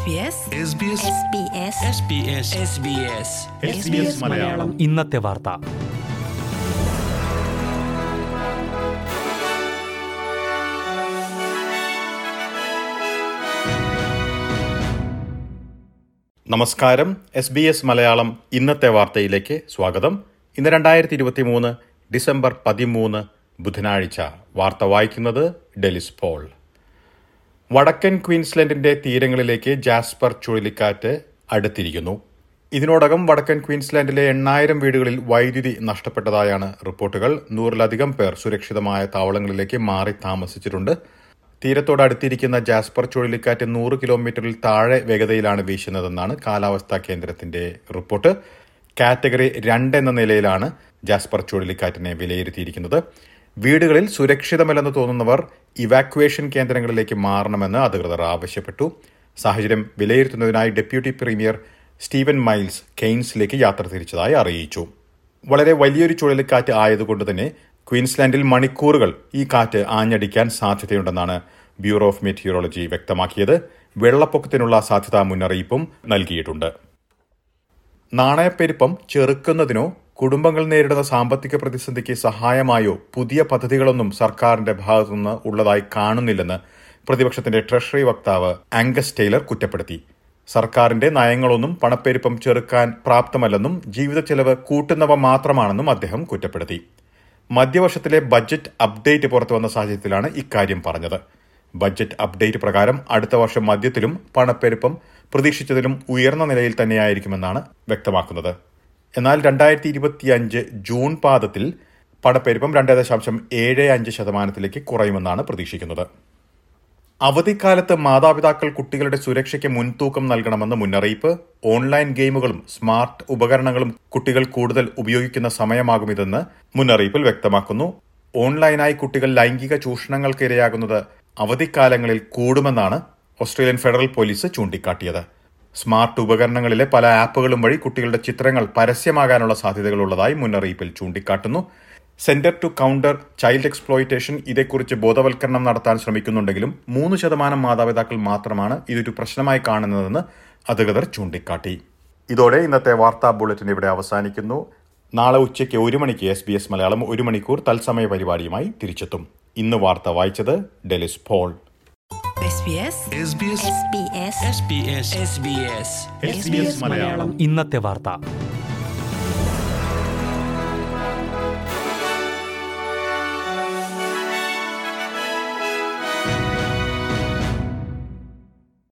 മലയാളം ഇന്നത്തെ വാർത്ത നമസ്കാരം എസ് ബി എസ് മലയാളം ഇന്നത്തെ വാർത്തയിലേക്ക് സ്വാഗതം ഇന്ന് രണ്ടായിരത്തി ഇരുപത്തി മൂന്ന് ഡിസംബർ പതിമൂന്ന് ബുധനാഴ്ച വാർത്ത വായിക്കുന്നത് ഡെലിസ് പോൾ വടക്കൻ ക്വീൻസ്ലൻഡിന്റെ തീരങ്ങളിലേക്ക് ജാസ്പർ ചുഴലിക്കാറ്റ് അടുത്തിരിക്കുന്നു ഇതിനോടകം വടക്കൻ ക്വീൻസ്ലാൻഡിലെ എണ്ണായിരം വീടുകളിൽ വൈദ്യുതി നഷ്ടപ്പെട്ടതായാണ് റിപ്പോർട്ടുകൾ നൂറിലധികം പേർ സുരക്ഷിതമായ താവളങ്ങളിലേക്ക് മാറി താമസിച്ചിട്ടുണ്ട് തീരത്തോട് അടുത്തിരിക്കുന്ന ജാസ്പർ ചുഴലിക്കാറ്റ് നൂറ് കിലോമീറ്ററിൽ താഴെ വേഗതയിലാണ് വീശുന്നതെന്നാണ് കാലാവസ്ഥാ കേന്ദ്രത്തിന്റെ റിപ്പോർട്ട് കാറ്റഗറി രണ്ട് എന്ന നിലയിലാണ് ജാസ്പർ ചുഴലിക്കാറ്റിനെ വിലയിരുത്തിയിരിക്കുന്നത് വീടുകളിൽ സുരക്ഷിതമല്ലെന്ന് തോന്നുന്നവർ ഇവാക്വേഷൻ കേന്ദ്രങ്ങളിലേക്ക് മാറണമെന്ന് അധികൃതർ ആവശ്യപ്പെട്ടു സാഹചര്യം വിലയിരുത്തുന്നതിനായി ഡെപ്യൂട്ടി പ്രീമിയർ സ്റ്റീവൻ മൈൽസ് കെയ്ൻസിലേക്ക് യാത്ര തിരിച്ചതായി അറിയിച്ചു വളരെ വലിയൊരു ചുഴലിക്കാറ്റ് ആയതുകൊണ്ട് തന്നെ ക്വീൻസ്ലാൻഡിൽ മണിക്കൂറുകൾ ഈ കാറ്റ് ആഞ്ഞടിക്കാൻ സാധ്യതയുണ്ടെന്നാണ് ബ്യൂറോ ഓഫ് മെറ്റീരിയോളജി വ്യക്തമാക്കിയത് വെള്ളപ്പൊക്കത്തിനുള്ള സാധ്യതാ മുന്നറിയിപ്പും നൽകിയിട്ടുണ്ട് നാണയപ്പെരുപ്പം ചെറുക്കുന്നതിനോ കുടുംബങ്ങൾ നേരിടുന്ന സാമ്പത്തിക പ്രതിസന്ധിക്ക് സഹായമായോ പുതിയ പദ്ധതികളൊന്നും സർക്കാരിന്റെ ഭാഗത്തുനിന്ന് ഉള്ളതായി കാണുന്നില്ലെന്ന് പ്രതിപക്ഷത്തിന്റെ ട്രഷറി വക്താവ് ആംഗസ് ടൈലർ കുറ്റപ്പെടുത്തി സർക്കാരിന്റെ നയങ്ങളൊന്നും പണപ്പെരുപ്പം ചെറുക്കാൻ പ്രാപ്തമല്ലെന്നും ജീവിത ചെലവ് കൂട്ടുന്നവ മാത്രമാണെന്നും അദ്ദേഹം കുറ്റപ്പെടുത്തി മധ്യവർഷത്തിലെ ബജറ്റ് അപ്ഡേറ്റ് പുറത്തുവന്ന സാഹചര്യത്തിലാണ് ഇക്കാര്യം പറഞ്ഞത് ബജറ്റ് അപ്ഡേറ്റ് പ്രകാരം അടുത്ത വർഷം മധ്യത്തിലും പണപ്പെരുപ്പം പ്രതീക്ഷിച്ചതിലും ഉയർന്ന നിലയിൽ തന്നെയായിരിക്കുമെന്നാണ് വ്യക്തമാക്കുന്നത് എന്നാൽ രണ്ടായിരത്തി ഇരുപത്തിയഞ്ച് ജൂൺ പാദത്തിൽ പണപ്പെരുപ്പം രണ്ട് ദശാംശം ഏഴ് അഞ്ച് ശതമാനത്തിലേക്ക് കുറയുമെന്നാണ് പ്രതീക്ഷിക്കുന്നത് അവധിക്കാലത്ത് മാതാപിതാക്കൾ കുട്ടികളുടെ സുരക്ഷയ്ക്ക് മുൻതൂക്കം നൽകണമെന്ന് മുന്നറിയിപ്പ് ഓൺലൈൻ ഗെയിമുകളും സ്മാർട്ട് ഉപകരണങ്ങളും കുട്ടികൾ കൂടുതൽ ഉപയോഗിക്കുന്ന സമയമാകും ഇതെന്ന് മുന്നറിയിപ്പിൽ വ്യക്തമാക്കുന്നു ഓൺലൈനായി കുട്ടികൾ ലൈംഗിക ചൂഷണങ്ങൾക്ക് ഇരയാകുന്നത് അവധിക്കാലങ്ങളിൽ കൂടുമെന്നാണ് ഓസ്ട്രേലിയൻ ഫെഡറൽ പോലീസ് ചൂണ്ടിക്കാട്ടിയത് സ്മാർട്ട് ഉപകരണങ്ങളിലെ പല ആപ്പുകളും വഴി കുട്ടികളുടെ ചിത്രങ്ങൾ പരസ്യമാകാനുള്ള സാധ്യതകളുള്ളതായി മുന്നറിയിപ്പിൽ ചൂണ്ടിക്കാട്ടുന്നു centre to counter child exploitation ഇതേക്കുറിച്ച് ബോധവൽക്കരണം നടത്താൻ ശ്രമിക്കുന്നുണ്ടെങ്കിലും മൂന്ന് ശതമാനം മാതാപിതാക്കൾ മാത്രമാണ് ഇതൊരു പ്രശ്നമായി കാണുന്നതെന്ന് അധികൃതർ ചൂണ്ടിക്കാട്ടി ഇതോടെ ഇന്നത്തെ വാർത്താ ബുള്ളറ്റിൻ ഇവിടെ അവസാനിക്കുന്നു നാളെ ഉച്ചയ്ക്ക് ഒരു മണിക്ക് എസ് ബി എസ് മലയാളം ഒരു മണിക്കൂർ തത്സമയ പരിപാടിയുമായി തിരിച്ചെത്തും ഇന്ന് വാർത്ത വായിച്ചത് ഡെലിസ് പോൾ ഇന്നത്തെ വാർത്ത